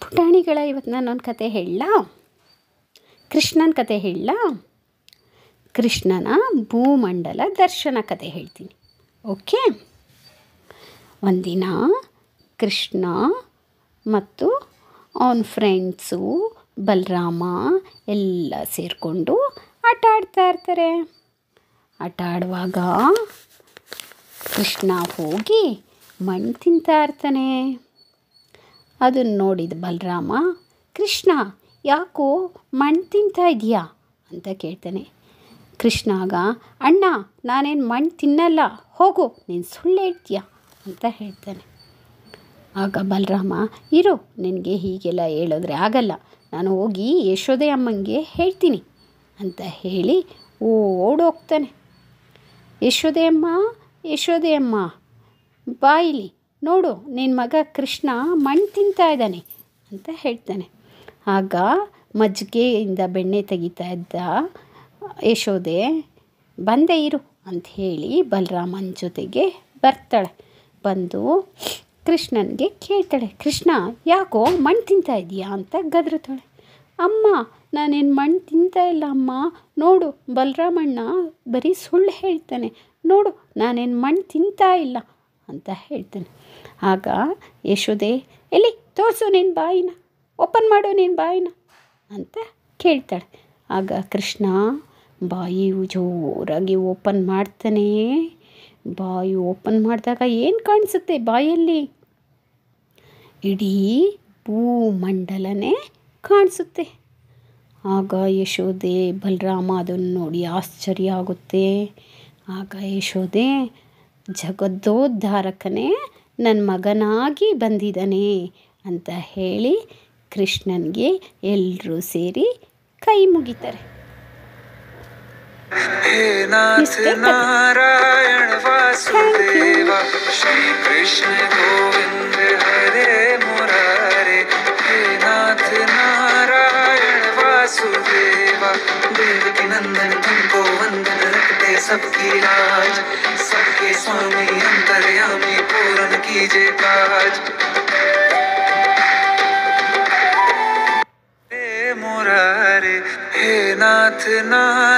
ಪುಟಾಣಿಗಳ ಇವತ್ತು ನಾನೊಂದು ಕತೆ ಹೇಳಲಾ ಕೃಷ್ಣನ ಕತೆ ಹೇಳಲಾ ಕೃಷ್ಣನ ಭೂಮಂಡಲ ದರ್ಶನ ಕತೆ ಹೇಳ್ತೀನಿ ಓಕೆ ಒಂದಿನ ಕೃಷ್ಣ ಮತ್ತು ಅವನ ಫ್ರೆಂಡ್ಸು ಬಲರಾಮ ಎಲ್ಲ ಸೇರಿಕೊಂಡು ಆಟ ಆಡ್ತಾ ಇರ್ತಾರೆ ಆಟ ಆಡುವಾಗ ಕೃಷ್ಣ ಹೋಗಿ ಮಣ್ಣು ತಿಂತಾ ಇರ್ತಾನೆ ಅದನ್ನು ನೋಡಿದ ಬಲರಾಮ ಕೃಷ್ಣ ಯಾಕೋ ಮಣ್ಣು ತಿಂತಾ ಇದೆಯಾ ಅಂತ ಕೇಳ್ತಾನೆ ಕೃಷ್ಣಾಗ ಅಣ್ಣ ನಾನೇನು ಮಣ್ಣು ತಿನ್ನಲ್ಲ ಹೋಗು ನೀನು ಸುಳ್ಳು ಹೇಳ್ತೀಯ ಅಂತ ಹೇಳ್ತಾನೆ ಆಗ ಬಲರಾಮ ಇರು ನಿನಗೆ ಹೀಗೆಲ್ಲ ಹೇಳಿದ್ರೆ ಆಗಲ್ಲ ನಾನು ಹೋಗಿ ಯಶೋದೆ ಅಮ್ಮಂಗೆ ಹೇಳ್ತೀನಿ ಅಂತ ಹೇಳಿ ಓಡೋಗ್ತಾನೆ ಯಶೋದೆ ಅಮ್ಮ ಯಶೋದೆ ಅಮ್ಮ ಬಾಯಿಲಿ ನೋಡು ನಿನ್ನ ಮಗ ಕೃಷ್ಣ ಮಣ್ಣು ತಿಂತಾ ಇದ್ದಾನೆ ಅಂತ ಹೇಳ್ತಾನೆ ಆಗ ಮಜ್ಜಿಗೆಯಿಂದ ಬೆಣ್ಣೆ ತೆಗಿತಾ ಇದ್ದ ಯಶೋದೆ ಬಂದೆ ಇರು ಅಂತ ಹೇಳಿ ಬಲರಾಮನ ಜೊತೆಗೆ ಬರ್ತಾಳೆ ಬಂದು ಕೃಷ್ಣನಿಗೆ ಕೇಳ್ತಾಳೆ ಕೃಷ್ಣ ಯಾಕೋ ಮಣ್ಣು ತಿಂತಾ ಇದೀಯಾ ಅಂತ ಗದರುತ್ತಾಳೆ ಅಮ್ಮ ನಾನೇನು ಮಣ್ಣು ತಿಂತಾ ಇಲ್ಲ ಅಮ್ಮ ನೋಡು ಬಲರಾಮಣ್ಣ ಬರೀ ಸುಳ್ಳು ಹೇಳ್ತಾನೆ ನೋಡು ನಾನೇನು ಮಣ್ಣು ತಿಂತಾ ಇಲ್ಲ ಅಂತ ಹೇಳ್ತಾನೆ ಆಗ ಯಶೋದೆ ಎಲ್ಲಿ ತೋರಿಸು ನಿನ್ನ ಬಾಯಿನ ಓಪನ್ ಮಾಡು ನಿನ್ನ ಬಾಯಿನ ಅಂತ ಕೇಳ್ತಾಳೆ ಆಗ ಕೃಷ್ಣ ಬಾಯಿ ಜೋರಾಗಿ ಓಪನ್ ಮಾಡ್ತಾನೆ ಬಾಯಿ ಓಪನ್ ಮಾಡಿದಾಗ ಏನು ಕಾಣಿಸುತ್ತೆ ಬಾಯಲ್ಲಿ ಇಡೀ ಭೂಮಂಡಲನೇ ಕಾಣಿಸುತ್ತೆ ಆಗ ಯಶೋದೆ ಬಲರಾಮ ಅದನ್ನು ನೋಡಿ ಆಶ್ಚರ್ಯ ಆಗುತ್ತೆ ಆಗ ಯಶೋದೆ ಜಗದ್ದೋದ್ಧಾರಕನೇ ನನ್ನ ಮಗನಾಗಿ ಬಂದಿದ್ದಾನೆ ಅಂತ ಹೇಳಿ ಕೃಷ್ಣನಿಗೆ ಎಲ್ಲರೂ ಸೇರಿ ಕೈ ಮುಗಿತಾರೆ हे नाथ Mistake. नारायण वासुदेव श्री कृष्ण गोविंद हरे मुरारे हे नाथ नारायण वासुदेव देवकी नंदन तुमको वंदन रखते सबकी लाज सबके स्वामी अंतर्यामी पूर्ण कीजिए काज हे मुरारे हे नाथ नारायण